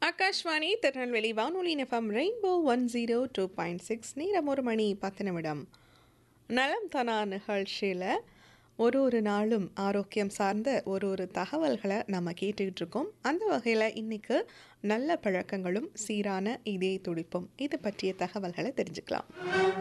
ஆகாஷ்வாணி திருநெல்வேலி வானொலி FM rainbow one zero two point six நேரம் ஒரு மணி பத்து நிமிடம் நலம் தனா நிகழ்ச்சியில் ஒரு ஒரு நாளும் ஆரோக்கியம் சார்ந்த ஒரு ஒரு தகவல்களை நம்ம கேட்டுக்கிட்டு இருக்கோம் அந்த வகையில் இன்னைக்கு நல்ல பழக்கங்களும் சீரான இதய துடிப்பும் இது பற்றிய தகவல்களை தெரிஞ்சுக்கலாம்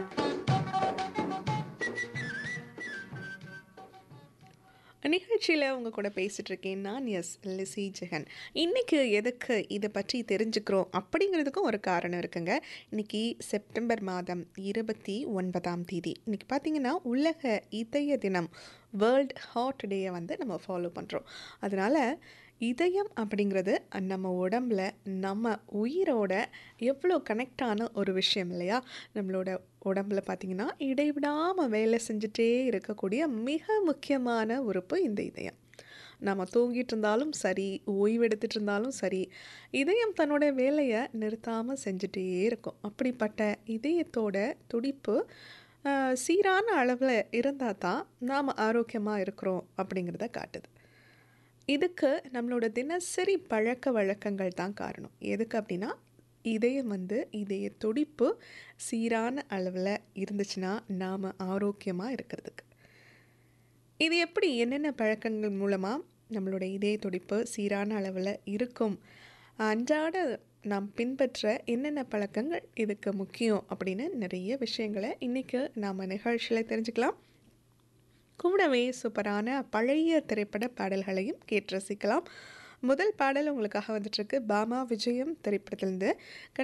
நிகழ்ச்சியில் உங்கள் கூட பேசிகிட்டு இருக்கேன் நான் எஸ் லிசி ஜெகன் இன்றைக்கி எதுக்கு இதை பற்றி தெரிஞ்சுக்கிறோம் அப்படிங்கிறதுக்கும் ஒரு காரணம் இருக்குங்க இன்றைக்கி செப்டம்பர் மாதம் இருபத்தி ஒன்பதாம் தேதி இன்றைக்கி பார்த்தீங்கன்னா உலக இதய தினம் வேர்ல்ட் ஹார்ட் டேயை வந்து நம்ம ஃபாலோ பண்ணுறோம் அதனால் இதயம் அப்படிங்கிறது நம்ம உடம்புல நம்ம உயிரோட எவ்வளோ கனெக்டான ஒரு விஷயம் இல்லையா நம்மளோட உடம்புல பார்த்திங்கன்னா இடைவிடாமல் வேலை செஞ்சுட்டே இருக்கக்கூடிய மிக முக்கியமான உறுப்பு இந்த இதயம் நம்ம தூங்கிட்டு இருந்தாலும் சரி ஓய்வெடுத்துட்டு இருந்தாலும் சரி இதயம் தன்னோட வேலையை நிறுத்தாமல் செஞ்சுட்டே இருக்கும் அப்படிப்பட்ட இதயத்தோட துடிப்பு ஆஹ், சீரான அளவில் இருந்தால் தான் நாம் ஆரோக்கியமாக இருக்கிறோம் அப்படிங்கிறத காட்டுது இதுக்கு நம்மளோட தினசரி பழக்க வழக்கங்கள் தான் காரணம் எதுக்கு அப்படின்னா இதயம் வந்து இதய துடிப்பு சீரான அளவில் இருந்துச்சுன்னா நாம் ஆரோக்கியமாக இருக்கிறதுக்கு இது எப்படி என்னென்ன பழக்கங்கள் மூலமாக நம்மளோட இதய துடிப்பு சீரான அளவில் இருக்கும் அன்றாட நாம் பின்பற்ற என்னென்ன பழக்கங்கள் இதுக்கு முக்கியம் அப்படின்னு நிறைய விஷயங்களை இன்றைக்கி நாம் நிகழ்ச்சியில் தெரிஞ்சுக்கலாம் கூடவே சூப்பரான பழைய திரைப்பட பாடல்களையும் கேட்டு ரசிக்கலாம் முதல் பாடல் உங்களுக்காக வந்துட்டுருக்கு பாமா விஜயம் திரைப்படத்திலிருந்து